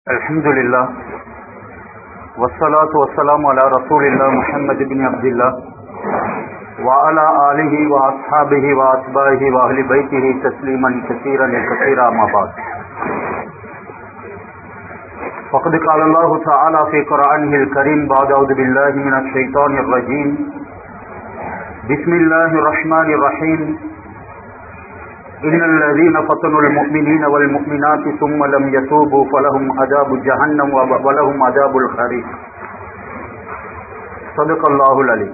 الحمد لله والصلاة والسلام على رسول الله محمد بن عبد الله وعلى آله وأصحابه وأتباعه وأهل بيته تسليما كثيرا كثيرا ما بعد فقد قال الله تعالى في قرآنه الكريم بعد أعوذ بالله من الشيطان الرجيم بسم الله الرحمن الرحيم إن الذين فتنوا المؤمنين والمؤمنات ثم لم يتوبوا فلهم عذاب جهنم ولهم عذاب الحريق صدق الله العليم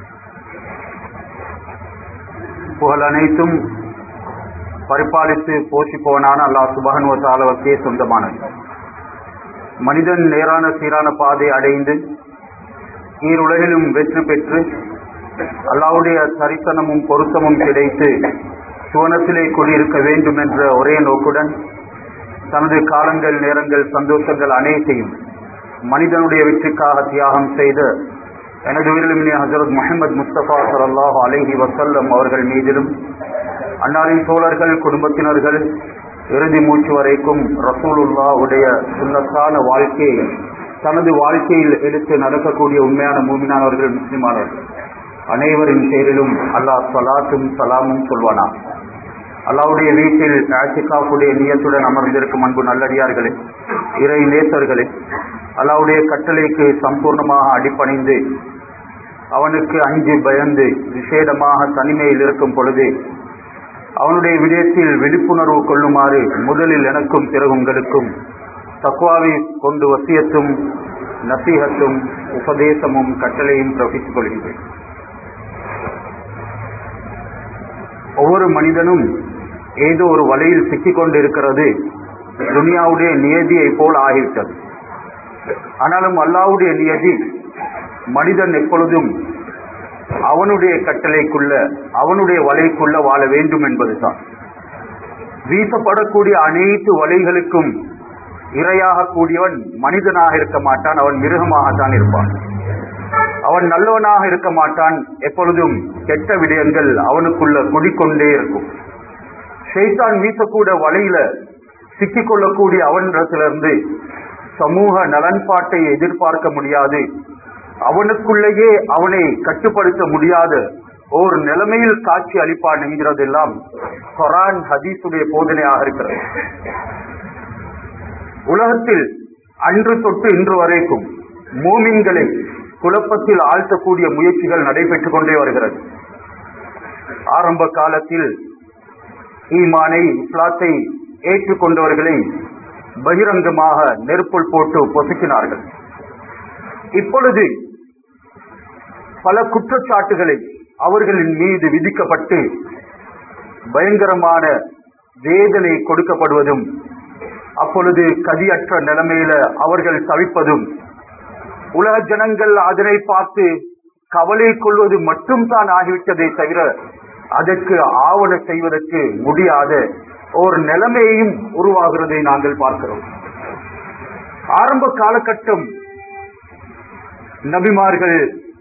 புகழ் அனைத்தும் பரிபாலித்து போஷிப்பவனான அல்லாஹ் சுபஹன் வத்தாலவக்கே சொந்தமானது மனிதன் நேரான சீரான பாதை அடைந்து ஈருலகிலும் வெற்றி பெற்று அல்லாவுடைய தரிசனமும் பொருத்தமும் கிடைத்து சுவனத்திலே குடியிருக்க வேண்டும் என்ற ஒரே நோக்குடன் தனது காலங்கள் நேரங்கள் சந்தோஷங்கள் அனைத்தையும் மனிதனுடைய வெற்றிக்காக தியாகம் செய்த எனது உயிரிலுமினே ஹசரத் முகமது முஸ்தபா சல்லாஹ் அலஹி வசல்லம் அவர்கள் மீதிலும் அன்னாரின் தோழர்கள் குடும்பத்தினர்கள் இறுதி மூச்சு வரைக்கும் ரசூலுல்லா உடைய சுண்ணத்தான வாழ்க்கையை தனது வாழ்க்கையில் எடுத்து நடக்கக்கூடிய உண்மையான மூமினானவர்கள் முஸ்லிமானவர்கள் அனைவரின் பேரிலும் அல்லாஹ் சலாத்தும் சலாமும் சொல்வானா அல்லாவுடைய வீட்டில் ஆசிகாவுடைய நியத்துடன் அமர்ந்திருக்கும் அன்பு நல்லடியார்களே இறை நேசர்களே அல்லாவுடைய கட்டளைக்கு சம்பூர்ணமாக அடிப்பணிந்து அவனுக்கு அஞ்சு பயந்து விசேடமாக தனிமையில் இருக்கும் பொழுது அவனுடைய விடயத்தில் விழிப்புணர்வு கொள்ளுமாறு முதலில் எனக்கும் பிறகு உங்களுக்கும் தக்குவாவை கொண்டு வசியத்தும் நசீகத்தும் உபதேசமும் கட்டளையும் பிறப்பித்துக் கொள்கின்றேன் ஒவ்வொரு மனிதனும் ஏதோ ஒரு வலையில் சிக்கிக் கொண்டிருக்கிறது துனியாவுடைய நியதியை போல் ஆகிவிட்டது ஆனாலும் அல்லாவுடைய நியதி மனிதன் எப்பொழுதும் அவனுடைய கட்டளைக்குள்ள அவனுடைய வலைக்குள்ள வாழ வேண்டும் என்பதுதான் வீசப்படக்கூடிய அனைத்து வலைகளுக்கும் இரையாக கூடியவன் மனிதனாக இருக்க மாட்டான் அவன் மிருகமாகத்தான் இருப்பான் அவன் நல்லவனாக இருக்க மாட்டான் எப்பொழுதும் கெட்ட விடயங்கள் அவனுக்குள்ள குடிக்கொண்டே இருக்கும் ஷெய்தான் வீசக்கூட வலையில சிக்கிக்கொள்ளக்கூடிய அவனிடத்திலிருந்து சமூக நலன்பாட்டை எதிர்பார்க்க முடியாது அவனுக்குள்ளேயே அவனை கட்டுப்படுத்த முடியாத ஒரு நிலைமையில் காட்சி அளிப்பான் என்கிறதெல்லாம் கொரான் ஹதீஸுடைய போதனையாக இருக்கிறது உலகத்தில் அன்று தொட்டு இன்று வரைக்கும் மூமின்களை குழப்பத்தில் ஆழ்த்தக்கூடிய முயற்சிகள் நடைபெற்றுக் கொண்டே வருகிறது ஆரம்ப காலத்தில் ஈமானை இஸ்லாத்தை ஏற்றுக்கொண்டவர்களை பகிரங்கமாக நெருப்புள் போட்டு பொசுக்கினார்கள் இப்பொழுது பல குற்றச்சாட்டுகளை அவர்களின் மீது விதிக்கப்பட்டு பயங்கரமான வேதனை கொடுக்கப்படுவதும் அப்பொழுது கதியற்ற நிலைமையில அவர்கள் தவிப்பதும் உலக ஜனங்கள் அதனை பார்த்து கவலை கொள்வது மட்டும் தான் ஆகிவிட்டதை தவிர அதற்கு ஆவண செய்வதற்கு முடியாத ஒரு நிலைமையையும் உருவாகிறதை நாங்கள் பார்க்கிறோம் ஆரம்ப காலகட்டம் நபிமார்கள்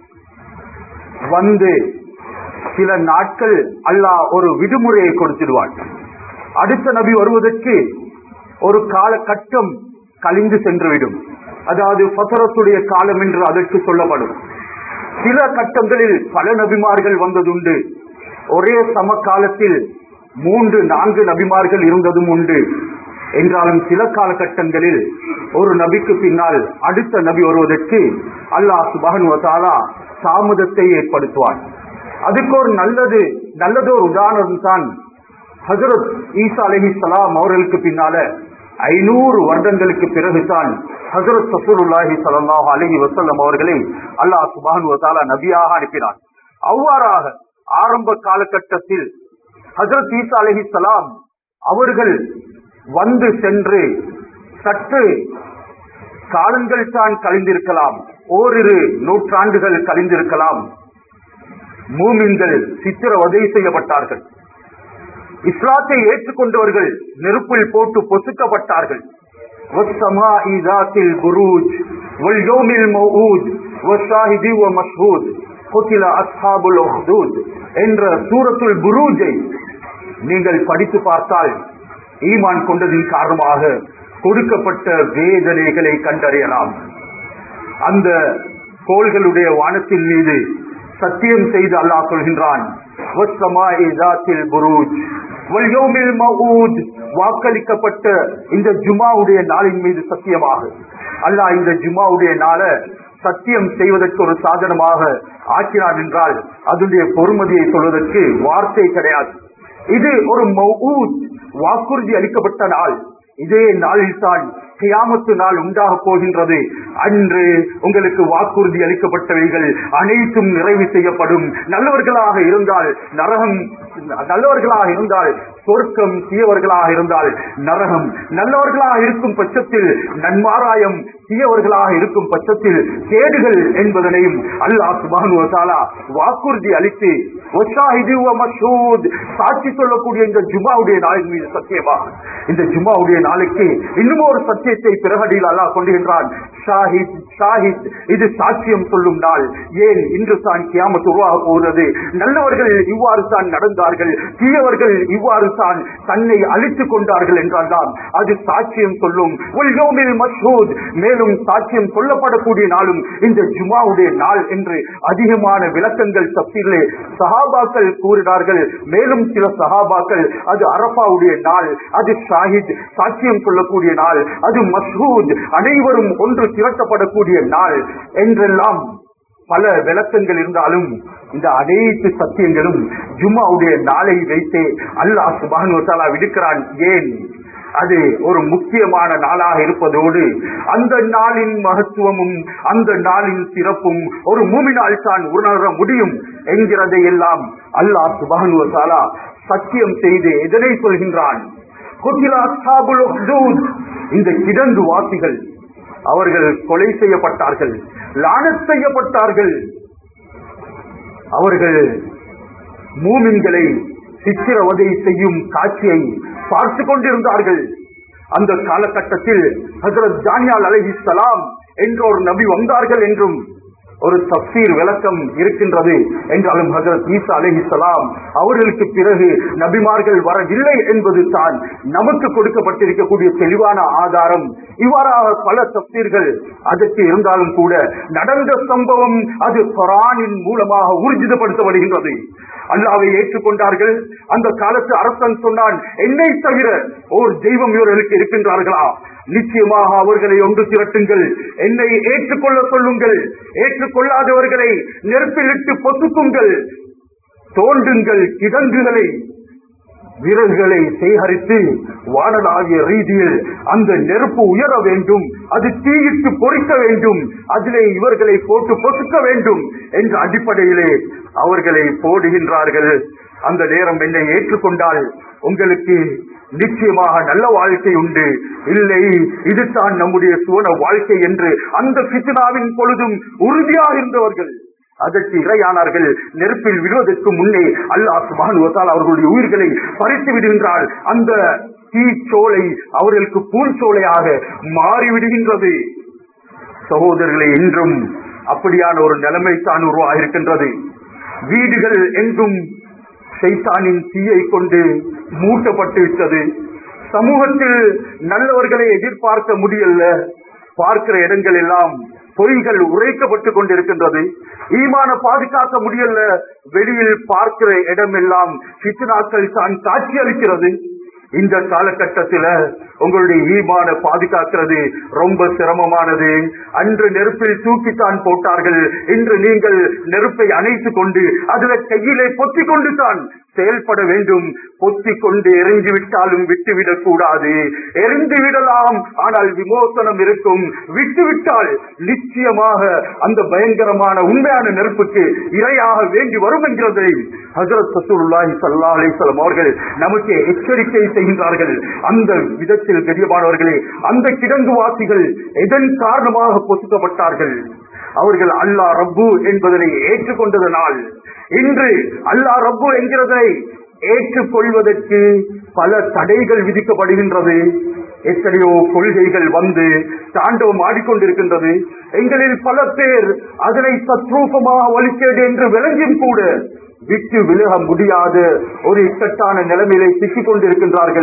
வந்து சில நாட்கள் அல்லாஹ் ஒரு விடுமுறையை கொடுத்துடுவான் அடுத்த நபி வருவதற்கு ஒரு காலகட்டம் கழிந்து சென்றுவிடும் அதாவது பசரத்துடைய காலம் என்று அதற்கு சொல்லப்படும் சில கட்டங்களில் பல நபிமார்கள் வந்ததுண்டு ஒரே சம காலத்தில் மூன்று நான்கு நபிமார்கள் இருந்ததும் உண்டு என்றாலும் சில காலகட்டங்களில் ஒரு நபிக்கு பின்னால் அடுத்த நபி வருவதற்கு அல்லாஹ் சுபகன் வசாலா தாமதத்தை ஏற்படுத்துவான் அதுக்கு ஒரு நல்லது நல்லது ஒரு உதாரணம் தான் ஹசரத் ஈசா அலஹி சலாம் அவர்களுக்கு பின்னால ஐநூறு வருடங்களுக்கு பிறகுதான் ஹசரத் சசூருல்லாஹி சல்லாஹ் அலஹி வசல்லம் அவர்களை அல்லாஹ் சுபான் வசாலா நபியாக அனுப்பினார் அவ்வாறாக ஆரம்ப காலகட்டத்தில் ஹசரத் ஈசா அலஹி சலாம் அவர்கள் வந்து சென்று சற்று காலங்கள் தான் கழிந்திருக்கலாம் ஓரிரு நூற்றாண்டுகள் கழிந்திருக்கலாம் மூமின்கள் சித்திரவதை செய்யப்பட்டார்கள் இஸ்லாத்தை ஏற்றுக்கொண்டவர்கள் நெருப்பில் போட்டு பொசுக்கப்பட்டார்கள் என்ற சூரத்துல் புரூஜை நீங்கள் படித்து பார்த்தால் ஈமான் கொண்டதின் காரணமாக கொடுக்கப்பட்ட வேதனைகளை கண்டறியலாம் அந்த கோள்களுடைய வானத்தின் மீது சத்தியம் செய்து அல்லாஹ் சொல்கின்றான் "வஸ்ஸமாஇ ذاتில் புரூஜ் வல் யௌமில் மவ்ஊத்." வாக்களிக்கப்பட்ட இந்த ஜுமாவுடைய நாளின் மீது சத்தியமாக அல்லாஹ் இந்த ஜுமாவுடைய நாள சத்தியம் செய்வதற்கு ஒரு சாதனமாக ஆக்கினான் என்றால் அதனுடைய பொறுமதியை சொல்வதற்கு வார்த்தை கிடையாது இது ஒரு மவ்ஊத் வாக்குறுதி அளிக்கப்பட்ட நாள் இதே நாளில் தான் கியாமத்து நாள் உண்டாக போகின்றது அன்று உங்களுக்கு வாக்குறுதி அளிக்கப்பட்டவைகள் அனைத்தும் நிறைவு செய்யப்படும் நல்லவர்களாக இருந்தால் நரகம் நல்லவர்களாக இருந்தால் சொர்க்கம் தீயவர்களாக இருந்தால் நரகம் நல்லவர்களாக இருக்கும் பட்சத்தில் நன்மாராயம் தீயவர்களாக இருக்கும் பட்சத்தில் கேடுகள் என்பதனையும் அல்லாஹ் சுபானு வசாலா வாக்குறுதி அளித்து வஷாஹிது வ மஷ்ஹூத் சாட்சி சொல்லக்கூடிய இந்த ஜுமாவுடைய நாளின் மீது சத்தியமாக இந்த ஜுமாவுடைய நாளைக்கு இன்னும் ஒரு சத்தியத்தை பிறகடியில் அல்லாஹ் கொண்டுகின்றான் ஷாஹித் ஷாஹித் இது சாட்சியம் சொல்லும் நாள் ஏன் இன்று தான் கியாமத் உருவாக போகிறது நல்லவர்கள் இவ்வாறு தான் நடந்தார்கள் தீயவர்கள் இவ்வாறு தான் தன்னை அழித்துக் கொண்டார்கள் என்றால் தான் அது சாட்சியம் சொல்லும் உல் யௌமில் மஷ்ஹூத் மேலும் சாட்சியம் சொல்லப்படக்கூடிய நாளும் இந்த ஜுமாவுடைய நாள் என்று அதிகமான விளக்கங்கள் தப்சீரிலே சஹாபாக்கள் கூறினார்கள் மேலும் சில சஹாபாக்கள் அது அரபாவுடைய நாள் அது ஷாஹித் சாட்சியம் சொல்லக்கூடிய நாள் அது மஷ்ஹூத் அனைவரும் ஒன்று திரட்டப்படக்கூடிய நாள் என்றெல்லாம் பல விளக்கங்கள் இருந்தாலும் இந்த அனைத்து சத்தியங்களும் ஜும்மாவுடைய நாளை வைத்தே அல்லாஹ் சுபானு தாலா விடுக்கிறான் ஏன் அது ஒரு முக்கியமான நாளாக இருப்பதோடு அந்த நாளின் மகத்துவமும் அந்த நாளின் சிறப்பும் ஒரு மூமினால் தான் உணர முடியும் என்கிறதை எல்லாம் அல்லாஹ் சுபானு தாலா சத்தியம் செய்து எதனை சொல்கின்றான் குத்திலா அஸ்ஹாபுல் உஹ்தூத். இந்த கிடங்கு வாசிகள் அவர்கள் கொலை செய்யப்பட்டார்கள் லானத் செய்யப்பட்டார்கள் அவர்கள் மூமின்களை சித்திரவதை செய்யும் காட்சியை பார்த்து கொண்டிருந்தார்கள் அந்த காலகட்டத்தில் ஹசரத் ஜானியால் அலைஹிஸ்ஸலாம் என்ற ஒரு நபி வந்தார்கள் என்றும் ஒரு தப்சீர் விளக்கம் இருக்கின்றது என்றாலும் ஹசரத் ஈசா அலைஹிஸ்ஸலாம் அவர்களுக்கு பிறகு நபிமார்கள் வரவில்லை என்பது தான் நமக்கு கொடுக்கப்பட்டிருக்கக்கூடிய தெளிவான ஆதாரம் இவ்வாறாக பல தப்சீர்கள் அதற்கு இருந்தாலும் கூட நடந்த சம்பவம் அது குரானின் மூலமாக ஊர்ஜிதப்படுத்தப்படுகின்றது அல்லாவை ஏற்றுக்கொண்டார்கள் அந்த காலத்து அரசன் சொன்னான் என்னை தவிர ஓர் தெய்வம் இவர்களுக்கு இருக்கின்றார்களா நிச்சயமாக அவர்களை ஒன்று திரட்டுங்கள் என்னை ஏற்றுக்கொள்ள சொல்லுங்கள் ஏற்றுக்கொள்ளாதவர்களை நெருப்பிலிட்டு பொசுக்குங்கள் தோண்டுங்கள் கிடங்குகளை விறகுகளை சேகரித்து வானலாவிய ரீதியில் அந்த நெருப்பு உயர வேண்டும் அது தீயிட்டு பொறிக்க வேண்டும் அதிலே இவர்களை போட்டு பொசுக்க வேண்டும் என்ற அடிப்படையிலே அவர்களை போடுகின்றார்கள் அந்த நேரம் என்னை ஏற்றுக்கொண்டால் உங்களுக்கு நிச்சயமாக நல்ல வாழ்க்கை உண்டு இல்லை இதுதான் நம்முடைய சுவன வாழ்க்கை என்று அந்த பித்னாவின் பொழுதும் உறுதியாக இருந்தவர்கள் அதற்கு இரையானார்கள் நெருப்பில் விடுவதற்கு முன்னே அல்லாஹ் சுபானுவத்தால் அவர்களுடைய உயிர்களை பறித்து விடுகின்றால் அந்த தீச்சோலை அவர்களுக்கு பூஞ்சோலையாக மாறிவிடுகின்றது சகோதரர்களை இன்றும் அப்படியான ஒரு நிலைமை தான் உருவாகிருக்கின்றது வீடுகள் எங்கும் சைத்தானின் தீயை கொண்டு மூட்டப்பட்டு விட்டது சமூகத்தில் நல்லவர்களை எதிர்பார்க்க முடியல பார்க்கிற இடங்கள் எல்லாம் பொய்கள் உரைக்கப்பட்டு கொண்டிருக்கின்றது ஈமான பாதுகாக்க முடியல வெளியில் பார்க்கிற இடமெல்லாம் சித்தனாக்கள் தான் காட்சி அளிக்கிறது இந்த காலகட்டத்தில உங்களுடைய ஈமான பாதுகாக்கிறது ரொம்ப சிரமமானது அன்று நெருப்பில் தூக்கித்தான் போட்டார்கள் இன்று நீங்கள் நெருப்பை அணைத்துக் கொண்டு அதுல கையிலே பொத்திக் கொண்டு தான் செயல்பட வேண்டும் பொத்திக் கொண்டு எரிஞ்சு விட்டாலும் விட்டுவிடக் கூடாது எரிந்து விடலாம் ஆனால் விமோசனம் இருக்கும் விட்டுவிட்டால் நிச்சயமாக அந்த பயங்கரமான உண்மையான நெருப்புக்கு இரையாக வேண்டி வரும் என்கிறதை ஹசரத் சசூருல்லாஹி சல்லா அலிஸ்லாம் அவர்கள் நமக்கு எச்சரிக்கை செய்கின்றார்கள் அந்த விதத்தில் பெரியமானவர்களே அந்த கிடங்கு வாசிகள் எதன் காரணமாக பொசுக்கப்பட்டார்கள் அவர்கள் அல்லாஹ் ரப்பு என்பதனை ஏற்றுக்கொண்டதனால் இன்று அல்லாஹ் ரப்பு என்கிறதை ஏற்றுக்கொள்வதற்கு பல தடைகள் விதிக்கப்படுகின்றது எத்தனையோ கொள்கைகள் வந்து தாண்டவம் ஆடிக்கொண்டிருக்கின்றது எங்களில் பல பேர் அதனை தத்ரூபமாக வலிக்கிறது என்று விளங்கியும் கூட விட்டு விலக முடியாத ஒரு இக்கட்டான நிலைமையிலே சிக்கிக் கொண்டிருக்கின்றார்கள்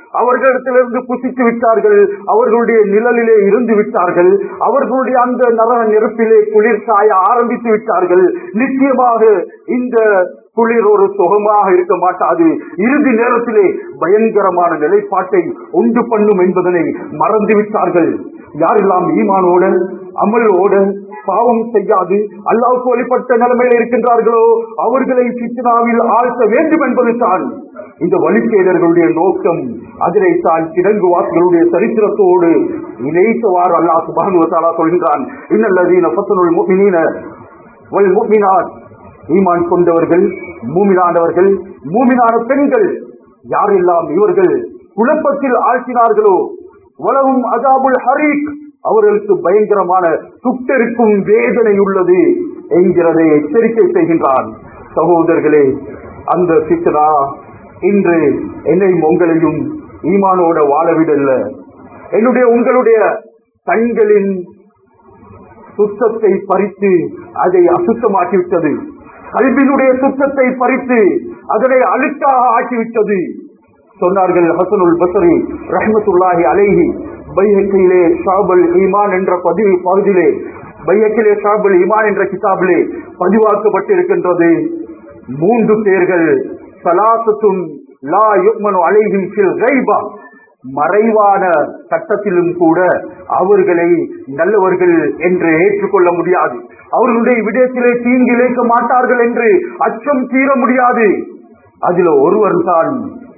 அவர்களிடத்திலிருந்து புசித்து விட்டார்கள் அவர்களுடைய நிழலிலே இருந்து விட்டார்கள் அவர்களுடைய அந்த நரக நெருப்பிலே குளிர் சாய ஆரம்பித்து விட்டார்கள் நிச்சயமாக இந்த குளிர் ஒரு சுகமாக இருக்க மாட்டாது இறுதி நேரத்திலே பயங்கரமான நிலைப்பாட்டை உண்டு பண்ணும் என்பதனை மறந்து விட்டார்கள் யாரெல்லாம் ஈமானோட அமலோட பாவம் செய்யாது அல்லாவுக்கு வழிபட்ட நிலைமையில் இருக்கின்றார்களோ அவர்களை சித்தனாவில் ஆழ்த்த வேண்டும் என்பதுதான் இந்த வழிகேடர்களுடைய நோக்கம் அதனை தான் கிடங்குவாசிகளுடைய சரித்திரத்தோடு இணைத்தவாறு அல்லாஹ் சுபானுவத்தாலா சொல்கின்றான் இன்னல்லதீன பத்தனுள் முக்மினீன வல் முக்மினாத் ஈமான் கொண்டவர்கள் மூமினானவர்கள் மூமினான பெண்கள் யாரெல்லாம் இவர்கள் குழப்பத்தில் ஆழ்த்தினார்களோ வலவும் அதாபுல் ஹரீக் அவர்களுக்கு பயங்கரமான சுட்டெருக்கும் வேதனை உள்ளது என்கிறதை எச்சரிக்கை செய்கின்றான் சகோதரர்களே அந்த சித்தனா இன்று என்னையும் உங்களையும் ஈமானோட வாழவிடல்ல என்னுடைய உங்களுடைய கண்களின் சுத்தத்தை பறித்து அதை அசுத்தமாக்கிவிட்டது கல்வியினுடைய சுத்தத்தை பறித்து அதனை அழுக்காக ஆக்கிவிட்டது சொன்னார்கள் ஹசனுல் பசரி ரஹமத்துல்லாஹி அலைஹி பைஹக்கிலே ஷாபல் ஈமான் என்ற பதிவு பகுதியிலே பைஹக்கிலே ஷாபல் ஈமான் என்ற கிதாபிலே பதிவாக்கப்பட்டிருக்கின்றது மூன்று பேர்கள் சலாசத்துன் லா யுக்மனு அலைஹிம் ஃபில் கைபா மறைவான சட்டத்திலும் கூட அவர்களை நல்லவர்கள் என்று ஏற்றுக்கொள்ள முடியாது அவர்களுடைய விடயத்திலே தீங்கு இழைக்க மாட்டார்கள் என்று அச்சம் தீர முடியாது அதில் ஒருவர் தான்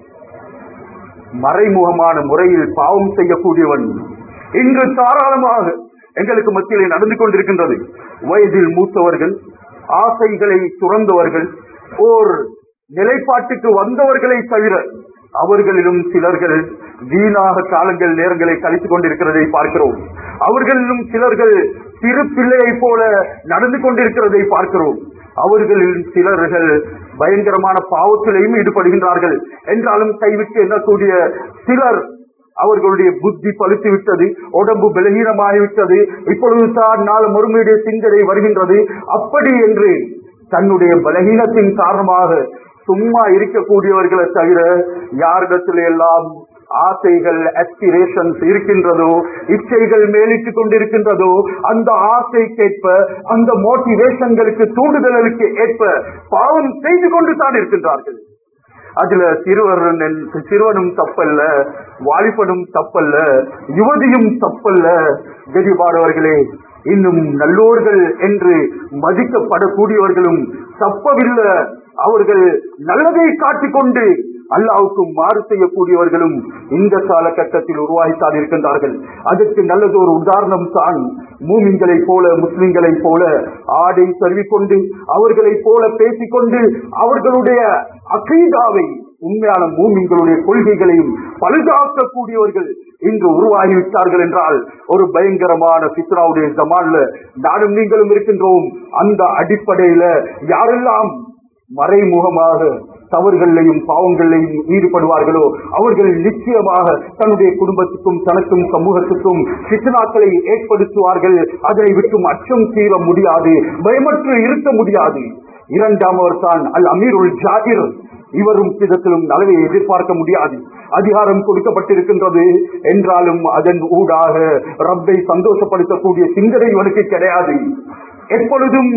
மறைமுகமான முறையில் பாவம் செய்யக்கூடியவன் இன்று தாராளமாக எங்களுக்கு மத்தியிலே நடந்து கொண்டிருக்கின்றது வயதில் மூத்தவர்கள் ஆசைகளை துறந்தவர்கள் ஓர் நிலைப்பாட்டுக்கு வந்தவர்களை தவிர அவர்களிலும் சிலர்கள் வீணாக காலங்கள் நேரங்களை கழித்துக் கொண்டிருக்கிறதை பார்க்கிறோம் அவர்களிலும் சிலர்கள் சிறு பிள்ளையை போல நடந்து கொண்டிருக்கிறதை பார்க்கிறோம் அவர்களில் சிலர்கள் பயங்கரமான பாவத்திலையும் ஈடுபடுகின்றார்கள் என்றாலும் கைவிட்டு எண்ணக்கூடிய சிலர் அவர்களுடைய புத்தி பழுத்து விட்டது உடம்பு பலகீனமாகிவிட்டது இப்பொழுது தான் நாள் மறுமையுடைய சிந்தனை வருகின்றது அப்படி என்று தன்னுடைய பலகீனத்தின் காரணமாக சும்மா இருக்கக்கூடியவர்களை தவிர யாரிடத்தில எல்லாம் ஆசைகள் அஸ்பிரேஷன்ஸ் இருக்கின்றதோ இச்சைகள் மேலிட்டுக் கொண்டிருக்கின்றதோ அந்த ஆசைக்கேற்ப அந்த மோட்டிவேஷன்களுக்கு தூண்டுதலுக்கு ஏற்ப பாவம் செய்து கொண்டு தான் இருக்கின்றார்கள் அதுல சிறுவன் சிறுவனும் தப்பல்ல வாலிபனும் தப்பல்ல யுவதியும் தப்பல்ல கதிபாடவர்களே இன்னும் நல்லோர்கள் என்று மதிக்கப்படக்கூடியவர்களும் தப்பவில்லை அவர்கள் நல்லதை காட்டிக்கொண்டு அல்லாவுக்கும் மாறு செய்யக்கூடியவர்களும் இந்த காலகட்டத்தில் உருவாகித்தான் இருக்கின்றார்கள் அதற்கு நல்லதொரு உதாரணம் தான் மூமின்களை போல முஸ்லிம்களை போல ஆடை தருவிக்கொண்டு அவர்களைப் போல பேசிக்கொண்டு அவர்களுடைய அகீதாவை உண்மையான மூமின்களுடைய கொள்கைகளையும் பழுதாக்கக்கூடியவர்கள் இன்று உருவாகிவிட்டார்கள் என்றால் ஒரு பயங்கரமான பித்ராவுடைய ஜமான்ல நானும் நீங்களும் இருக்கின்றோம் அந்த அடிப்படையில யாரெல்லாம் மறைமுகமாக தவறுகளிலையும் பாவங்களிலையும் ஈடுபடுவார்களோ அவர்கள் நிச்சயமாக தன்னுடைய குடும்பத்துக்கும் தனக்கும் சமூகத்துக்கும் சித்தனாக்களை ஏற்படுத்துவார்கள் அதனை விட்டும் அச்சம் தீர முடியாது பயமற்று இருக்க முடியாது இரண்டாமவர் தான் அல் அமீருல் ஜாகிர் இவரும் சிதத்திலும் நலவை எதிர்பார்க்க முடியாது அதிகாரம் கொடுக்கப்பட்டிருக்கின்றது என்றாலும் அதன் ஊடாக ரப்பை சந்தோஷப்படுத்தக்கூடிய சிந்தனை இவனுக்கு கிடையாது எப்பொழுதும்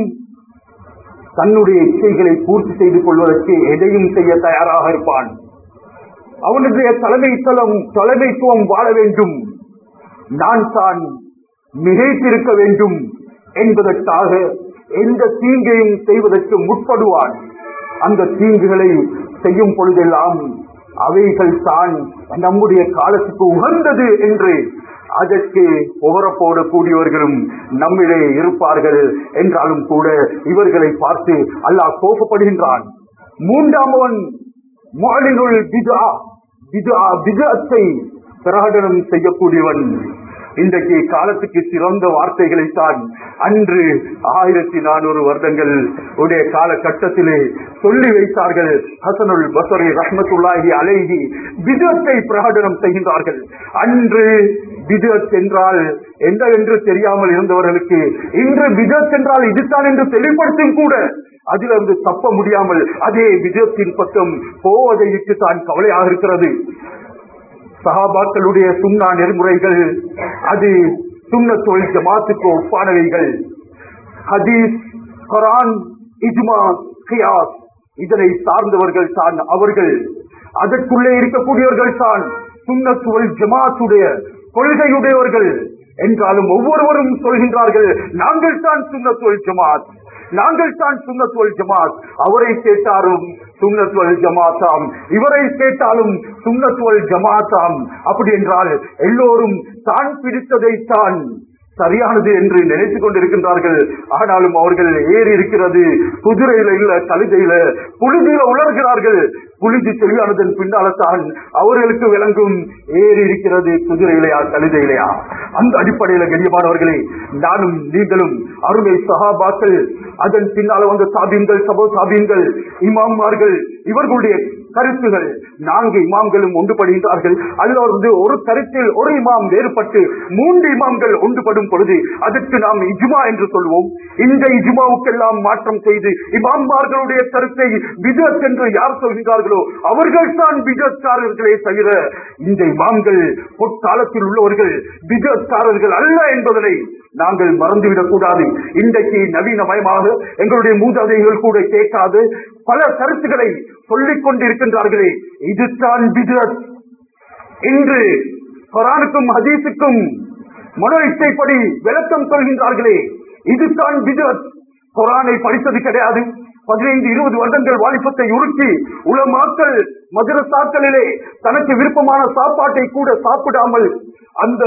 தன்னுடைய இச்சைகளை பூர்த்தி செய்து கொள்வதற்கு எதையும் செய்ய தயாராக இருப்பான் அவனுடைய தலைமைத்தலம் தலைமைத்துவம் வாழ வேண்டும் நான் தான் மிகைத்திருக்க வேண்டும் என்பதற்காக எந்த தீங்கையும் செய்வதற்கு முற்படுவான் அந்த தீங்குகளை செய்யும் பொழுதெல்லாம் அவைகள் தான் நம்முடைய காலத்துக்கு உகந்தது என்று அதற்கு போடக்கூடியவர்களும் நம்மிலே இருப்பார்கள் என்றாலும் கூட இவர்களை பார்த்து அல்லாஹ் கோபப்படுகின்றான் மூன்றாமவன் மாலினுள் பிதா பிதா பிதத்தை பிரகடனம் செய்யக்கூடியவன் இன்றைக்கு காலத்துக்கு சிறந்த வார்த்தைகளைத்தான் அன்று ஆயிரத்தி நானூறு வருடங்கள் உடைய காலகட்டத்திலே சொல்லி வைத்தார்கள் ஹசனுல் பசரி ரஹ்மத்துல்லாஹி அலைஹி விதத்தை பிரகடனம் செய்கின்றார்கள் அன்று விதத் என்றால் என்ன என்று தெரியாமல் இருந்தவர்களுக்கு இன்று விதத் என்றால் இதுதான் என்று தெளிவுபடுத்தும் கூட அதிலிருந்து தப்ப முடியாமல் அதே விதத்தின் பக்கம் போவதை விட்டு தான் கவலையாக இருக்கிறது சஹாபாக்களுடைய சுண்ணா நெறிமுறைகள் அது சுண்ணத்தொழில் ஜமாத்துக்கு ஒப்பானவைகள் ஹதீஸ் குரான் இஜ்மா கியாஸ் இதனை சார்ந்தவர்கள் தான் அவர்கள் அதற்குள்ளே இருக்கக்கூடியவர்கள் தான் சுண்ணத்துவல் ஜமாத்துடைய கொள்கையுடையவர்கள் என்றாலும் ஒவ்வொருவரும் சொல்கின்றார்கள் நாங்கள் தான் சுண்ணத்துவல் ஜமாத் நாங்கள் தான் சுண்ணத்துவல் ஜமாத் அவரை கேட்டாலும் சுண்ணத்துவல் ஜமாத்தாம் இவரை கேட்டாலும் சுண்ணத்துவல் ஜமாத்தாம் அப்படி என்றால் எல்லோரும் தான் பிடித்ததை தான் சரியானது என்று நினைத்துக் கொண்டிருக்கின்றார்கள் ஆனாலும் அவர்கள் ஏறி இருக்கிறது குதிரையில இல்ல கழுதையில புழுதியில உணர்கிறார்கள் புழுதி சரியானதன் பின்னால தான் அவர்களுக்கு விளங்கும் ஏறி இருக்கிறது குதிரையிலையா கழுதையிலையா அந்த அடிப்படையில கண்ணியமானவர்களே நானும் நீங்களும் அருமை சகாபாக்கள் அதன் பின்னால் வந்த சாபியங்கள் சபோ சாபியங்கள் இமாம்மார்கள் இவர்களுடைய கருத்துகள் நான்கு இமாம்களும் ஒன்றுபடுகின்றார்கள் அதில் வந்து ஒரு கருத்தில் ஒரு இமாம் வேறுபட்டு மூன்று இமாம்கள் ஒன்றுபடும் பொழுது அதற்கு நாம் இஜ்மா என்று சொல்வோம் இந்த இஜ்மாவுக்கெல்லாம் மாற்றம் செய்து இமாம்மார்களுடைய கருத்தை விதத் என்று யார் சொல்கிறார்களோ அவர்கள் தான் விதத்காரர்களே தவிர இந்த இமாம்கள் பொற்காலத்தில் உள்ளவர்கள் விதத்காரர்கள் அல்ல என்பதனை நாங்கள் மறந்துவிடக் கூடாது இன்றைக்கு நவீனமயமாக எங்களுடைய மூதாதைகள் கூட கேட்காது பல கருத்துக்களை சொல்லிக் கொண்டிருக்கின்றார்களே இதுதான் பிதத் இன்று குரானுக்கும் ஹதீஸுக்கும் மனோ இச்சைப்படி விளக்கம் சொல்கின்றார்களே இதுதான் பிதத் குரானை படித்தது கிடையாது பதினைந்து இருபது வருடங்கள் வாலிபத்தை உருக்கி உலமாக்கள் மதுரசாக்களிலே தனக்கு விருப்பமான சாப்பாட்டை கூட சாப்பிடாமல் அந்த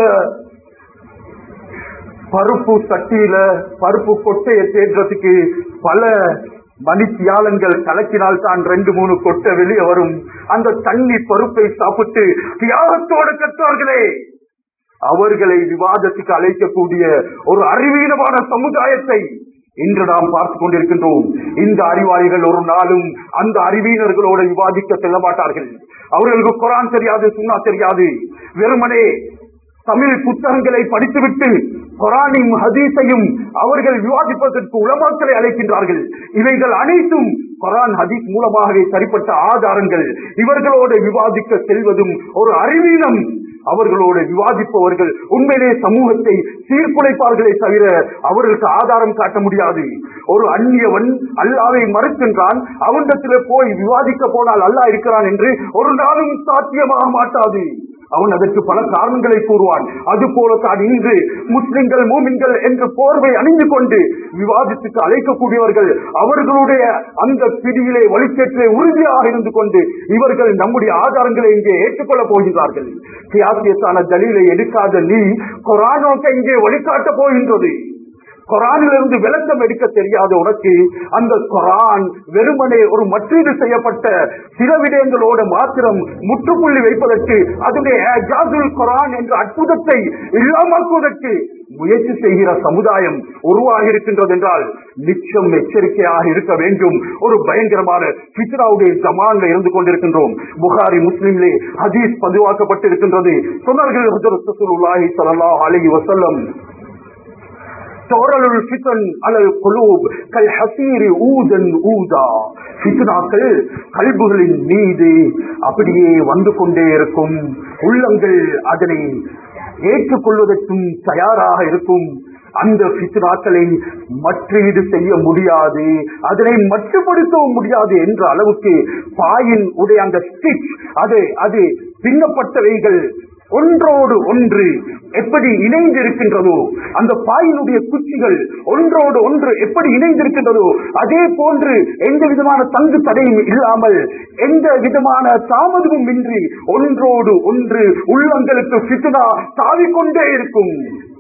பருப்பு சட்டியில பருப்பு கொட்டையை தேடுறதுக்கு பல மணித்தியாலங்கள் கலக்கினால் தான் ரெண்டு மூணு கொட்டை வெளியே வரும் அந்த தண்ணி பருப்பை சாப்பிட்டு தியாகத்தோடு கற்றார்களே அவர்களை விவாதத்துக்கு அழைக்கக்கூடிய ஒரு அறிவீனமான சமுதாயத்தை இன்று நாம் பார்த்துக் கொண்டிருக்கின்றோம் இந்த அறிவாளிகள் ஒரு நாளும் அந்த அறிவீனர்களோடு விவாதிக்க செல்ல மாட்டார்கள் அவர்களுக்கு குரான் தெரியாது சுண்ணா தெரியாது வெறுமனே தமிழ் புத்தகங்களை படித்துவிட்டு குரானையும் ஹதீஸையும் அவர்கள் விவாதிப்பதற்கு உலமாக்களை அழைக்கின்றார்கள் இவைகள் அனைத்தும் குரான் ஹதீஸ் மூலமாகவே சரிப்பட்ட ஆதாரங்கள் இவர்களோடு விவாதிக்க செல்வதும் ஒரு அறிவீனம் அவர்களோடு விவாதிப்பவர்கள் உண்மையிலே சமூகத்தை சீர்குலைப்பார்களே தவிர அவர்களுக்கு ஆதாரம் காட்ட முடியாது ஒரு அந்நியவன் அல்லாவை மறுக்கின்றான் அவனிடத்தில் போய் விவாதிக்க போனால் அல்லாஹ் இருக்கிறான் என்று ஒரு நாளும் சாத்தியமாக மாட்டாது அவன் அதற்கு பல காரணங்களை கூறுவான் அது போலத்தான் இன்று முஸ்லிம்கள் மூமின்கள் என்ற போர்வை அணிந்து கொண்டு விவாதத்துக்கு அழைக்கக்கூடியவர்கள் அவர்களுடைய அந்த பிடியிலே வழிகேட்டிலே உறுதியாக இருந்து கொண்டு இவர்கள் நம்முடைய ஆதாரங்களை இங்கே ஏற்றுக்கொள்ளப் போகின்றார்கள் சியாசியத்தான தலீலை எடுக்காத நீ கொரானோக்க இங்கே வழிகாட்ட போகின்றது குரானிலிருந்து விளக்கம் எடுக்க தெரியாத உனக்கு அந்த குரான் வெறுமனே ஒரு மற்றீடு செய்யப்பட்ட சில விடயங்களோட மாத்திரம் முற்றுப்புள்ளி வைப்பதற்கு அதனுடைய ஏஜாதுல் குரான் என்ற அற்புதத்தை இல்லாமக்குவதற்கு முயற்சி செய்கிற சமுதாயம் உருவாகி இருக்கின்றது என்றால் நிச்சயம் எச்சரிக்கையாக இருக்க வேண்டும் ஒரு பயங்கரமான பித்ராவுடைய ஜமான்ல இருந்து கொண்டிருக்கின்றோம் புகாரி முஸ்லிம்லே ஹதீஸ் பதிவாக்கப்பட்டிருக்கின்றது சொன்னார்கள் ஹஜரத் ரசூலுல்லாஹி ஸல்லல்லாஹு அலைஹி வஸல்லம் தோரலுள் ஃபித்தன் அலல் குலூப் கல் ஹசீரி ஊதன் ஊதா ஃபித்னாக்கள் கல்புகளின் மீது அப்படியே வந்து கொண்டே இருக்கும் உள்ளங்கள் அதனை ஏற்றுக்கொள்வதற்கும் தயாராக இருக்கும் அந்த பித்னாக்களை மற்றீடு செய்ய முடியாது அதனை மட்டுப்படுத்தவும் முடியாது என்ற அளவுக்கு பாயின் உடைய அந்த ஸ்டிச் அது அது பின்னப்பட்டவைகள் ஒன்றோடு ஒன்று எப்படி இணைந்திருக்கின்றதோ அந்த பாயினுடைய குச்சிகள் ஒன்றோடு ஒன்று எப்படி இணைந்திருக்கின்றதோ அதே போன்று எந்த விதமான தங்கு தடையும் இல்லாமல் எந்த விதமான தாமதமும் இன்றி ஒன்றோடு ஒன்று உள்ளங்களுக்கு பித்துனா தாவிக்கொண்டே இருக்கும்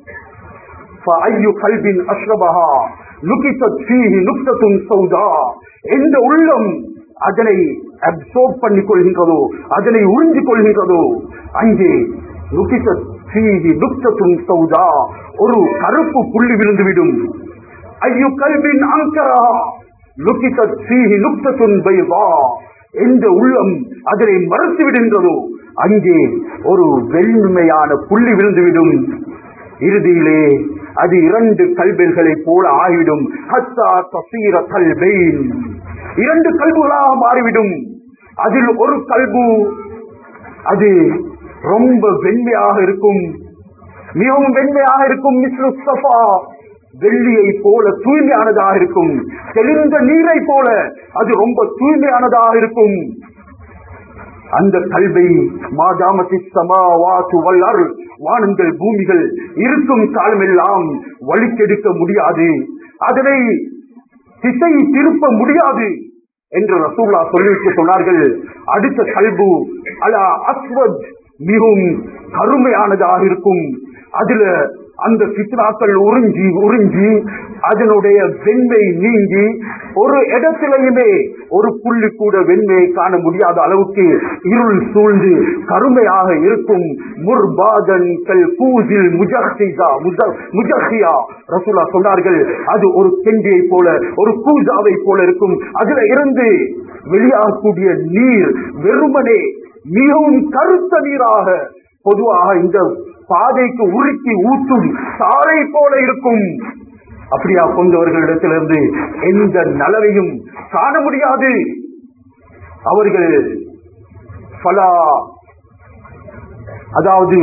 فأي قلب أشربها نكتت فيه نكتة سوداء எந்த உள்ளம் அதனை அப்சோர்ப் பண்ணிக் கொள்கின்றதோ அதனை உறிஞ்சிக் கொள்கின்றதோ அங்கே நுகிசத் ஃபீஹி நுக்தத்துன் சௌதா ஒரு கருப்பு புள்ளி விழுந்துவிடும் ஐயோ கல்வின் அங்கரா நுகிசத் ஃபீஹி நுக்தத்துன் பைதா எந்த உள்ளம் அதனை மறுத்து விடுகின்றதோ அங்கே ஒரு வெண்மையான புள்ளி விழுந்துவிடும் இறுதியிலே அது இரண்டு கல்வில்களை போல ஆகிவிடும் ஹத்தா தசீர கல்பெயின் இரண்டு கல்புகளாக மாறிவிடும் அதில் ஒரு கல்பு அது ரொம்ப வெண்மையாக இருக்கும் மிகவும் வெண்மையாக இருக்கும் மிஸ்ரு சஃபா வெள்ளியை போல தூய்மையானதாக இருக்கும் தெளிந்த நீரை போல அது ரொம்ப தூய்மையானதாக இருக்கும் அந்த கல்வை மாதாமத்தி சமாவாத்து வல்லர் வானங்கள் பூமிகள் இருக்கும் காலமெல்லாம் வழிக்கெடுக்க முடியாது அதனை திசை திருப்ப முடியாது என்று ரசூல்லா சொல்லிவிட்டு சொன்னார்கள் அடுத்த கல்பு அலா அஸ்வத் மிகவும் கருமையானதாக இருக்கும் அதுல அந்த சித்ராக்கள் உறிஞ்சி உறிஞ்சி அதனுடைய வெண்மை நீங்கி ஒரு இடத்திலையுமே ஒரு புள்ளி கூட வெண்மையை காண முடியாத அளவுக்கு இருள் சூழ்ந்து கருமையாக இருக்கும் முர்பாதன் கல் கூசில் முஜஹிசா முஜஹியா ரசூலா சொன்னார்கள் அது ஒரு கெண்டியை போல ஒரு கூஜாவை போல இருக்கும் அதுல இருந்து வெளியாகக்கூடிய நீர் வெறுமனே மிகவும் கருத்த நீராக பொதுவாக இந்த பாதைக்கு உருக்கி ஊற்றும் சாலை போல இருக்கும் அப்படியா கொண்டவர்களிடத்திலிருந்து எந்த நலவையும் காண முடியாது அவர்கள் பலா அதாவது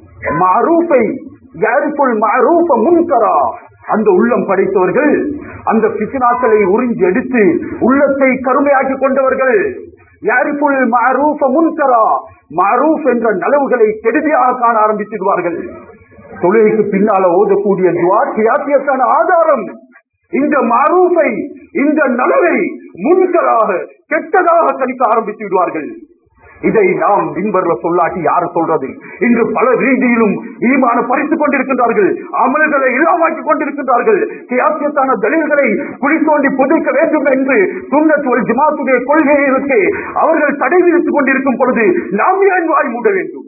மாரூப்பை யாருக்குள் மாரூப்ப முன்கரா அந்த உள்ளம் படைத்தவர்கள் அந்த பிசினாக்களை உறிஞ்சி எடுத்து உள்ளத்தை கருமையாக்கி கொண்டவர்கள் யாருக்குள் மாரூப முன்கரா மாரூப் என்ற நலவுகளை கெடுதியாக காண ஆரம்பித்திடுவார்கள் தொழிலுக்கு பின்னால ஓதக்கூடிய துவா கியாத்தியத்தான ஆதாரம் இந்த மாரூஃபை இந்த நலவை முன்கராக கெட்டதாக கணிக்க ஆரம்பித்து விடுவார்கள் இதை நாம் பின்பற்ற சொல்லாட்டி யாரு சொல்றது இன்று பல ரீதியிலும் ஈமான பறித்துக் கொண்டிருக்கின்றார்கள் அமல்களை இல்லாமாக்கிக் கொண்டிருக்கின்றார்கள் கியாசியத்தான தலில்களை குழி தோண்டி புதைக்க வேண்டும் என்று சுண்ணத் ஒரு ஜமாத்துடைய கொள்கைகளுக்கு அவர்கள் தடை விதித்துக் கொண்டிருக்கும் பொழுது நாம் ஏன் வாய் மூட வேண்டும்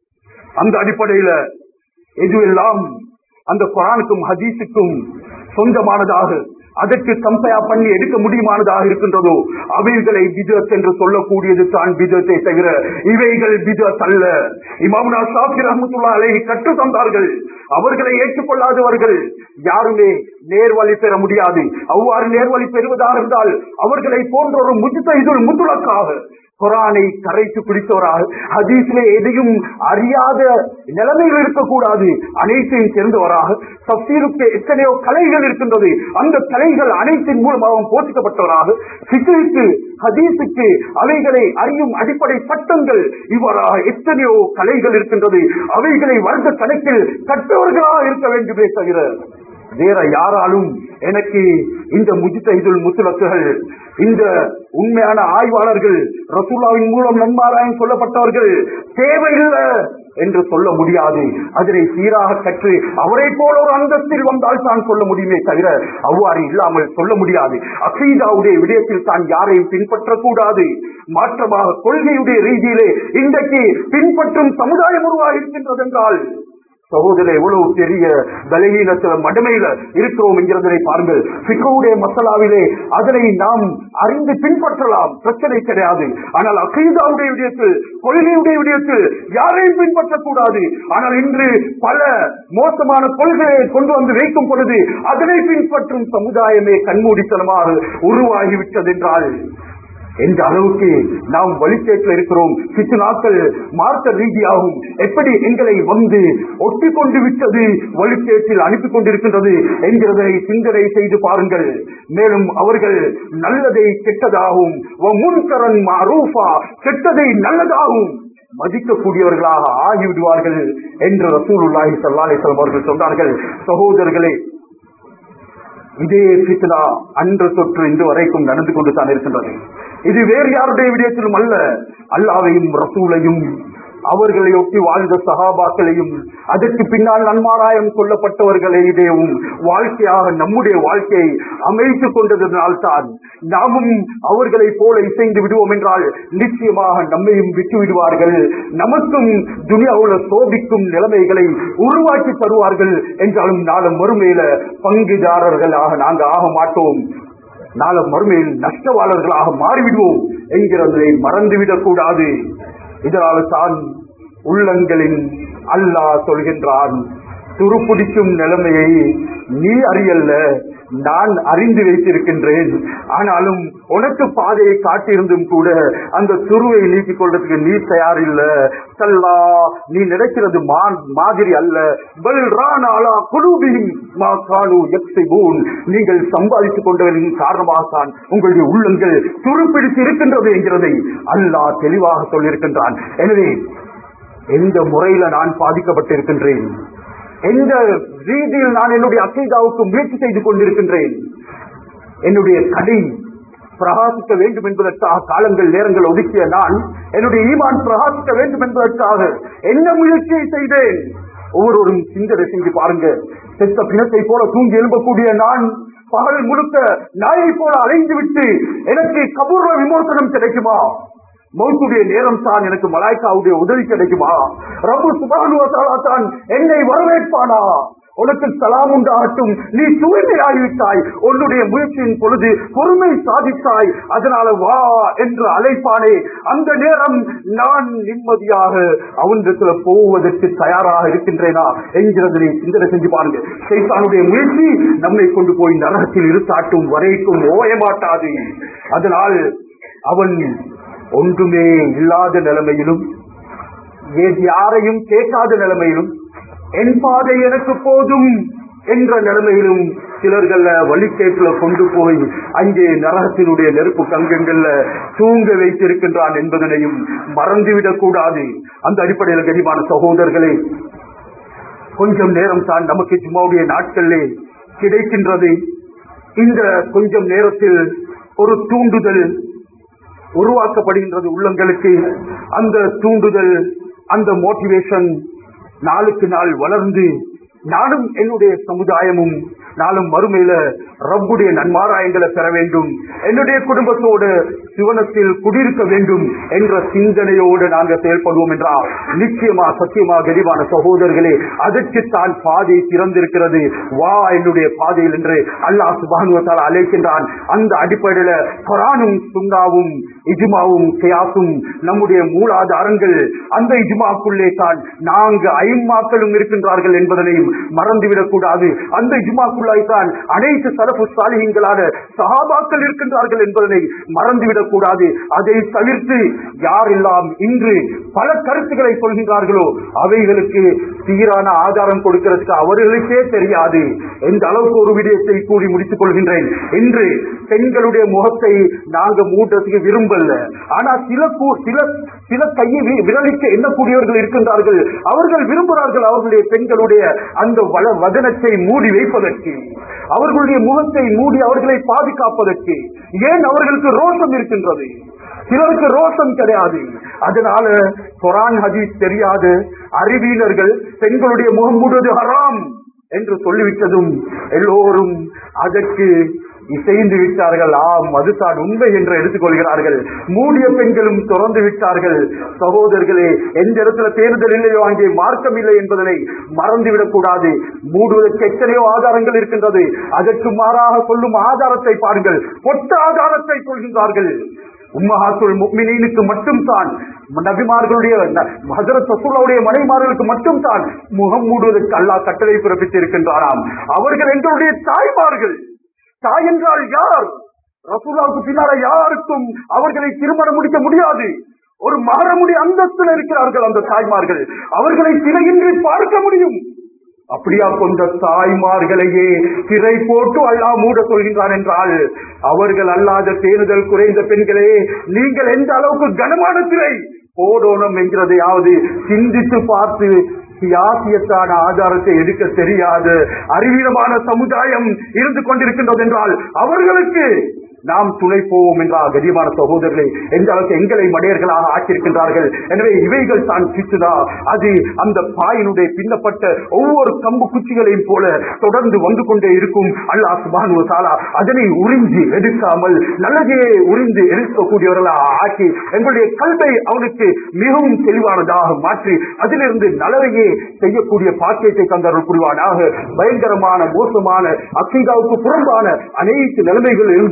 அந்த அடிப்படையில எதுவெல்லாம் அந்த குரானுக்கும் ஹதீஸுக்கும் சொந்தமானதாக அதற்கு கம்பேர் பண்ணி எடுக்க முடியுமானதாக இருக்கின்றதோ அவைகளை பிதத் என்று சொல்லக்கூடியது தான் பிதத்தை தவிர இவைகள் பிதத் அல்ல இமாமுனா ஷாஃபி ரஹமத்துல்லா அலைஹி கற்று தந்தார்கள் அவர்களை ஏற்றுக்கொள்ளாதவர்கள் யாருமே நேர்வழி பெற முடியாது அவ்வாறு நேர்வழி பெறுவதாக இருந்தால் அவர்களை போன்ற ஒரு முஜ்தைதுல் முத்துலக்காக குரானை கரைத்து பிடித்தவராக ஹதீஸிலே எதையும் அறியாத நிலைமையில் இருக்கக்கூடாது அனைத்தையும் சேர்ந்தவராக தப்சீருக்கு எத்தனையோ கலைகள் இருக்கின்றது அந்த கலைகள் அனைத்தின் மூலமாகவும் போஷிக்கப்பட்டவராக சிக்கிற்கு ஹதீஸுக்கு அவைகளை அறியும் அடிப்படை சட்டங்கள் இவ்வாறாக எத்தனையோ கலைகள் இருக்கின்றது அவைகளை வருட கணக்கில் கற்றவர்களாக இருக்க வேண்டுமே தவிர வேற யாராலும் எனக்கு இந்த முஜித்தைதுல் முத்துலக்குகள் இந்த உண்மையான ஆய்வாளர்கள் ரசூல்லாவின் மூலம் நன்மாராயம் சொல்லப்பட்டவர்கள் தேவையில்லை என்று சொல்ல முடியாது அதனை சீராக கற்று அவரை போல ஒரு அந்தஸ்தில் வந்தால் தான் சொல்ல முடியுமே தவிர அவ்வாறு இல்லாமல் சொல்ல முடியாது அகீதாவுடைய விடயத்தில் தான் யாரையும் பின்பற்றக்கூடாது மாற்றமாக கொள்கையுடைய ரீதியிலே இன்றைக்கு பின்பற்றும் சமுதாயம் உருவாகி இருக்கின்றது என்றால் சகோதர எவ்வளவு பெரிய பலகீனத்துல மடமையில இருக்கிறோம் என்கிறதை பாருங்கள் சிக்கவுடைய மசாலாவிலே அதனை நாம் அறிந்து பின்பற்றலாம் பிரச்சனை கிடையாது ஆனால் அகீதாவுடைய விடயத்தில் கொள்கையுடைய விடயத்தில் யாரையும் பின்பற்றக்கூடாது ஆனால் இன்று பல மோசமான கொள்கையை கொண்டு வந்து வைக்கும் பொழுது அதனை பின்பற்றும் சமுதாயமே கண்மூடித்தனமாக உருவாகிவிட்டது என்றால் எந்த அளவுக்கு நாம் வழிகேட்டில் இருக்கிறோம் சித்து நாட்கள் மார்க்க ரீதியாகும் எப்படி எங்களை வந்து ஒட்டி கொண்டு விட்டது வழிகேட்டில் அனுப்பி கொண்டிருக்கின்றது என்கிறதை சிந்தனை செய்து பாருங்கள் மேலும் அவர்கள் நல்லதை கெட்டதாகவும் முன்கரன் மாரூஃபா கெட்டதை நல்லதாகவும் மதிக்கக்கூடியவர்களாக ஆகிவிடுவார்கள் என்று ரசூலுல்லாஹி ஸல்லல்லாஹு அலைஹி அவர்கள் சொன்னார்கள் சகோதரர்களே இதே பித்னா அன்று தொற்று இன்று வரைக்கும் நடந்து கொண்டு தான் இருக்கின்றது இது வேறு யாருடைய விடயத்திலும் அல்ல அல்லாவையும் ரசூலையும் அவர்களை ஒட்டி வாழ்ந்த சகாபாக்களையும் அதற்கு பின்னால் நன்மாராயம் சொல்லப்பட்டவர்களையும் வாழ்க்கையாக நம்முடைய வாழ்க்கையை அமைத்துக் கொண்டதனால் தான் நாமும் அவர்களை போல இசைந்து விடுவோம் என்றால் நிச்சயமாக நம்மையும் விட்டு விடுவார்கள் நமக்கும் துனியாவுல சோபிக்கும் நிலைமைகளை உருவாக்கி தருவார்கள் என்றாலும் நாளும் மறுமையில பங்குதாரர்களாக நாங்கள் ஆக மாட்டோம் நாளை மறுமையில் நஷ்டவாளர்களாக மாறிவிடுவோம் என்கிறதை மறந்துவிடக் கூடாது இதனால் தான் உள்ளங்களின் அல்லாஹ் சொல்கின்றான் துருப்பிடிக்கும் நிலைமையை நீ அறியல்ல நான் அறிந்து வைத்திருக்கின்றேன் ஆனாலும் உனக்கு பாதையை காட்டியிருந்தும் கூட அந்த துருவை நீக்கிக் கொள்றதுக்கு நீ தயார் இல்ல சல்லா நீ நினைக்கிறது மா- மாதிரி அல்ல பல் ரானாலா குலூபிஹிம் மா கானு யக்ஸிபூன். நீங்கள் சம்பாதித்துக் கொண்டவரின் காரணமாகத்தான் உங்களுடைய உள்ளங்கள் துருப்பிடித்து இருக்கின்றது என்கிறதை அல்லாஹ் தெளிவாக சொல்லியிருக்கின்றான் எனவே எந்த முறையில நான் பாதிக்கப்பட்டிருக்கின்றேன் எந்த ரீதியில் நான் என்னுடைய அக்கைதாவுக்கு முயற்சி செய்து கொண்டிருக்கின்றேன் என்னுடைய கடை பிரகாசிக்க வேண்டும் என்பதற்காக காலங்கள் நேரங்கள் ஒதுக்கிய நான் என்னுடைய ஈமான் பிரகாசிக்க வேண்டும் என்பதற்காக என்ன முயற்சியை செய்தேன் ஒவ்வொருவரும் சிந்தனை செஞ்சு பாருங்க செத்த பிணத்தை போல தூங்கி எழும்பக்கூடிய நான் பகல் முழுக்க நாயை போல அலைந்து விட்டு எனக்கு கபூர்வ விமோசனம் கிடைக்குமா மௌத்துடைய நேரம் தான் எனக்கு மலாய்க்காவுடைய உதவி கிடைக்குமா ரப்பு சுபானுவத்தாலா தான் என்னை வரவேற்பானா உனக்கு சலாம் உண்டாகட்டும் நீ தூய்மையாகிவிட்டாய் உன்னுடைய முயற்சியின் பொழுது பொறுமை சாதித்தாய் அதனால வா என்று அழைப்பானே அந்த நேரம் நான் நிம்மதியாக அவனிடத்துல போவதற்கு தயாராக இருக்கின்றேனா என்கிறதனை சிந்தனை செஞ்சு பாருங்க சைத்தானுடைய முயற்சி நம்மை கொண்டு போய் நரகத்தில் இருத்தாட்டும் வரைக்கும் ஓயமாட்டாது அதனால் அவன் ஒன்றுமே இல்லாத நிலைமையிலும் வேறு யாரையும் கேட்காத நிலைமையிலும் என் பாதை எனக்கு போதும் என்ற நிலைமையிலும் சிலர்கள வழிகேட்டுல கொண்டு போய் அங்கே நரகத்தினுடைய நெருப்பு கங்கங்கள்ல தூங்க வைத்திருக்கின்றான் என்பதனையும் மறந்துவிடக் கூடாது அந்த அடிப்படையில் கனிமான சகோதரர்களே கொஞ்சம் நேரம் தான் நமக்கு ஜும்மாவுடைய நாட்களிலே கிடைக்கின்றது இந்த கொஞ்சம் நேரத்தில் ஒரு தூண்டுதல் உருவாக்கப்படுகின்றது உள்ளங்களுக்கு அந்த தூண்டுதல் அந்த மோட்டிவேஷன் நாளுக்கு நாள் வளர்ந்து நானும் என்னுடைய சமுதாயமும் நாளும் மறுமையில ரப்புடைய நன்மாராயங்களை பெற வேண்டும் என்னுடைய குடும்பத்தோடு சிவனத்தில் குடியிருக்க வேண்டும் என்ற சிந்தனையோடு நாங்கள் செயல்படுவோம் என்றால் நிச்சயமா சத்தியமா கரிவான சகோதரர்களே அதற்குத்தான் பாதை திறந்திருக்கிறது வா என்னுடைய பாதையில் என்று அல்லாஹ் சுபானுவத்தால் அழைக்கின்றான் அந்த அடிப்படையில குரானும் சுண்ணாவும் இஜுமாவும் கியாசும் நம்முடைய மூலாதாரங்கள் அந்த இஜுமாக்குள்ளே தான் நான்கு ஐம்மாக்களும் இருக்கின்றார்கள் என்பதனையும் மறந்துவிடக் கூடாது அந்த இஜுமாக்குள்ளாய் தான் அனைத்து சலப்பு சாலிகங்களான சஹாபாக்கள் இருக்கின்றார்கள் என்பதனை மறந்துவிடக் கூடாது அதை தவிர்த்து யாரெல்லாம் இன்று பல கருத்துக்களை சொல்கின்றார்களோ அவைகளுக்கு சீரான ஆதாரம் கொடுக்கிறதுக்கு அவர்களுக்கே தெரியாது எந்த அளவுக்கு ஒரு விடயத்தை கூறி முடித்துக் கொள்கின்றேன் இன்று பெண்களுடைய முகத்தை நாங்க மூட்டத்துக்கு விரும்பல ஆனா சில கூ- சில சில கையை வி- விரலிக்க எண்ணக்கூடியவர்கள் இருக்கின்றார்கள் அவர்கள் விரும்புகிறார்கள் அவர்களுடைய பெண்களுடைய அந்த வள வதனத்தை மூடி வைப்பதற்கு அவர்களுடைய முகத்தை மூடி அவர்களை பாதுகாப்பதற்கு ஏன் அவர்களுக்கு ரோஷம் இருக்கின்றது சிலருக்கு ரோஷம் கிடையாது அதனால குரான் ஹதீஸ் தெரியாது அறிவியலர்கள் பெண்களுடைய முகம் மூடுவது ஹராம் என்று சொல்லிவிட்டதும் எல்லோரும் அதற்கு இசைந்து விட்டார்கள் ஆம் அதுதான் உண்மை என்று எடுத்துக்கொள்கிறார்கள் மூடிய பெண்களும் திறந்து விட்டார்கள் சகோதரர்களே எந்த இடத்துல தேர்தல் இல்லையோ அங்கே மார்க்கம் இல்லை என்பதனை மறந்துவிடக் கூடாது மூடுவதற்கு எத்தனையோ ஆதாரங்கள் இருக்கின்றது அதற்கு மாறாக சொல்லும் ஆதாரத்தை பாருங்கள் பொட்ட ஆதாரத்தை சொல்கின்றார்கள் உம்மஹாத்துல் முக்மினீனுக்கு மட்டும் தான் நபிமார்களுடைய ஹஜரத் ரசூலுடைய மனைமார்களுக்கு மட்டும் தான் முகம் மூடுவதற்கு அல்லாஹ் கட்டளை பிறப்பித்திருக்கின்றாராம் அவர்கள் எங்களுடைய தாய்மார்கள் தாய் என்றால் யார் ரசூலாவுக்கு பின்னால யாருக்கும் அவர்களை திருமணம் முடிக்க முடியாது ஒரு மாறமுடி அந்தஸ்தில் இருக்கிறார்கள் அந்த தாய்மார்கள் அவர்களை திரையின்றி பார்க்க முடியும் அப்படியா கொண்ட தாய்மார்களையே திரை போட்டு அல்லாஹ் மூட சொல்கின்றான் என்றால் அவர்கள் அல்லாத பேணுதல் குறைந்த பெண்களே நீங்கள் எந்த அளவுக்கு கனமான திரை போடணும் என்கிறதையாவது சிந்தித்து பார்த்து சியாசியத்தான ஆதாரத்தை எடுக்க தெரியாத அறிவீனமான சமுதாயம் இருந்து கொண்டிருக்கின்றது என்றால் அவர்களுக்கு நாம் துணை போவோம் என்றால் கரியமான சகோதரர்களே எந்த அளவுக்கு எங்களை மடையர்களாக ஆக்கியிருக்கின்றார்கள் எனவே இவைகள் தான் சித்துதா அது அந்த பாயினுடைய பின்னப்பட்ட ஒவ்வொரு கம்பு குச்சிகளையும் போல தொடர்ந்து வந்து கொண்டே இருக்கும் அல்லாஹ் சுபானு தாலா அதனை உறிஞ்சி எடுக்காமல் நல்லதையே உறிந்து எடுக்கக்கூடியவர்களாக ஆக்கி எங்களுடைய கல்வை அவனுக்கு மிகவும் தெளிவானதாக மாற்றி அதிலிருந்து நலவையே செய்யக்கூடிய பாக்கியத்தை தந்தவர்கள் புரிவானாக பயங்கரமான மோசமான அக்கீதாவுக்கு புறம்பான அனைத்து நிலைமைகள் இருந்தும்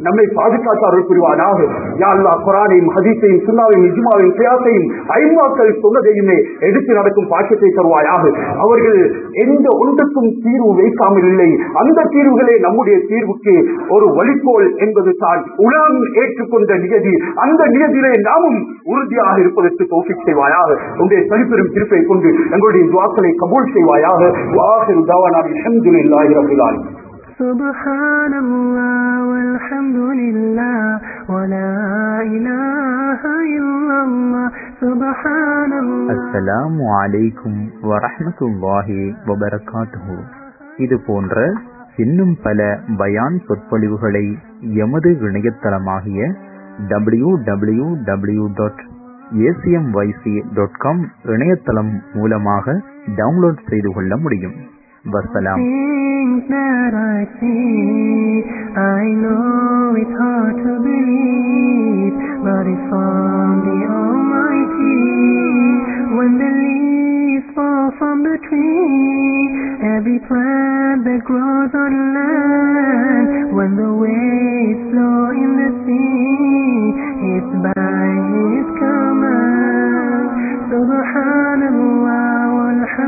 நம்மை பாதுகாத்து அருள் புரிவானாக யா அல்லாஹ் குரானையும் ஹதீஸையும் சுன்னாவையும் இஜ்மாவையும் கியாசையும் ஐமாக்கள் சொன்னதையுமே எடுத்து நடக்கும் பாக்கியத்தை தருவாயாக அவர்கள் எந்த ஒன்றுக்கும் தீர்வு வைக்காமல் இல்லை அந்த தீர்வுகளே நம்முடைய தீர்வுக்கு ஒரு வழிகோல் என்பது தான் உலகம் ஏற்றுக்கொண்ட நியதி அந்த நியதியிலே நாமும் உறுதியாக இருப்பதற்கு தோஃபிக் செய்வாயாக உங்களுடைய தனிப்பெரும் திருப்பை கொண்டு எங்களுடைய துவாக்களை கபூல் செய்வாயாக வாசல் தாவானாவி அல்ஹம்துலில்லாஹி ரப்பில் ஆலமீன் سبحان الله والحمد لله ولا إله إلا الله سبحان الله அஸ்ஸலாமு அலைக்கும் வரஹ்மத்துல்லாஹி வபரகாத்துஹு இது போன்ற இன்னும் பல பயான் சொற்பொழிவுகளை எமது இணையதளமாகிய W W W dot ACMYC dot com இணையதளம் மூலமாக டவுன்லோட் செய்து கொள்ள முடியும் வசலாம் Things that I see, I know it's hard to believe, but it's from the Almighty. When the leaves fall from the tree, every plant that grows on land, when the waves flow in the sea, it's by His command. Subhanallah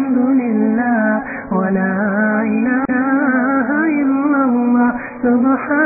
walhamdulillah wa la ilaha illallah. Subhan